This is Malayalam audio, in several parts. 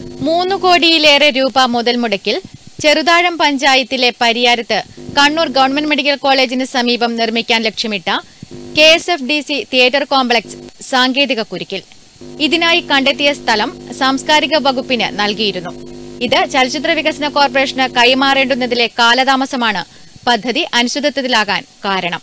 മൂന്ന് കോടിയിലേറെ രൂപ മുതൽ മുടക്കിൽ ചെറുതാഴം പഞ്ചായത്തിലെ പരിയാരത്ത് കണ്ണൂർ ഗവൺമെന്റ് മെഡിക്കൽ കോളേജിന് സമീപം നിർമ്മിക്കാൻ ലക്ഷ്യമിട്ട K S F D C theatre complex സാങ്കേതിക കുരുക്കിൽ ഇതിനായി കണ്ടെത്തിയ സ്ഥലം സാംസ്കാരിക വകുപ്പിന് നൽകിയിരുന്നു ഇത് ചലച്ചിത്ര വികസന കോർപ്പറേഷന് കൈമാറേണ്ടുന്നതിലെ കാലതാമസമാണ് പദ്ധതി അനിശ്ചിതത്വത്തിലാകാൻ കാരണം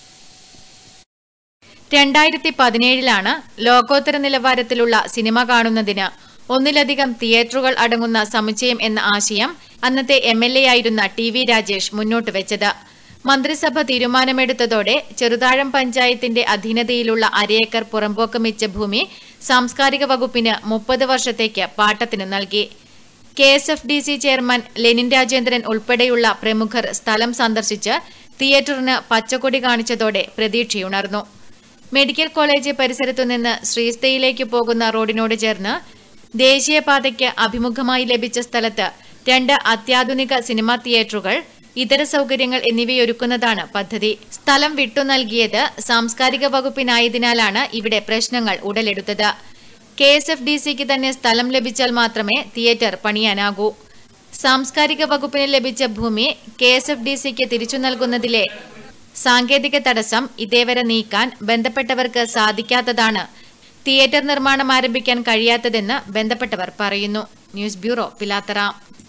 രണ്ടായിരത്തി പതിനേഴിലാണ് ലോകോത്തര നിലവാരത്തിലുള്ള സിനിമ കാണുന്നതിന് ഒന്നിലധികം തിയേറ്ററുകൾ അടങ്ങുന്ന സമുച്ചയം എന്ന ആശയം അന്നത്തെ എം എൽ എ ആയിരുന്ന ടി വി രാജേഷ് മുന്നോട്ട് വെച്ചത് മന്ത്രിസഭ തീരുമാനമെടുത്തതോടെ ചെറുതാഴം പഞ്ചായത്തിന്റെ അധീനതയിലുള്ള അരയേക്കർ പുറമ്പോക്കം വെച്ച ഭൂമി സാംസ്കാരിക വകുപ്പിന് മുപ്പത് വർഷത്തേക്ക് പാട്ടത്തിന് നൽകി K S F D C chairman Lenin Rajendran ഉൾപ്പെടെയുള്ള പ്രമുഖർ സ്ഥലം സന്ദർശിച്ച് തിയേറ്ററിന് പച്ചക്കൊടി കാണിച്ചതോടെ പ്രതീക്ഷയുണർന്നു മെഡിക്കൽ കോളേജ് പരിസരത്തുനിന്ന് ശ്രീസ്തയിലേക്ക് പോകുന്ന റോഡിനോട് ചേർന്ന് ദേശീയപാതയ്ക്ക് അഭിമുഖമായി ലഭിച്ച സ്ഥലത്ത് രണ്ട് അത്യാധുനിക സിനിമാ തിയേറ്ററുകൾ ഇതര സൗകര്യങ്ങൾ എന്നിവയൊരുക്കുന്നതാണ് പദ്ധതി സ്ഥലം വിട്ടു നൽകിയത് സാംസ്കാരിക വകുപ്പിനായതിനാലാണ് ഇവിടെ പ്രശ്നങ്ങൾ ഉടലെടുത്തത് കെ എസ് എഫ് ഡി സിക്ക് തന്നെ സ്ഥലം ലഭിച്ചാൽ മാത്രമേ തിയേറ്റർ പണിയാനാകൂ സാംസ്കാരിക വകുപ്പിന് ലഭിച്ച ഭൂമി കെ എസ് എഫ് ഡി സിക്ക് തിരിച്ചു നൽകുന്നതിലെ സാങ്കേതിക തടസ്സം ഇതേവരെ നീക്കാൻ ബന്ധപ്പെട്ടവർക്ക് സാധിക്കാത്തതാണ് തിയേറ്റർ നിർമ്മാണം ആരംഭിക്കാൻ കഴിയാത്തതെന്ന് ബന്ധപ്പെട്ടവർ പറയുന്നു ന്യൂസ് ബ്യൂറോ പിലാത്തറ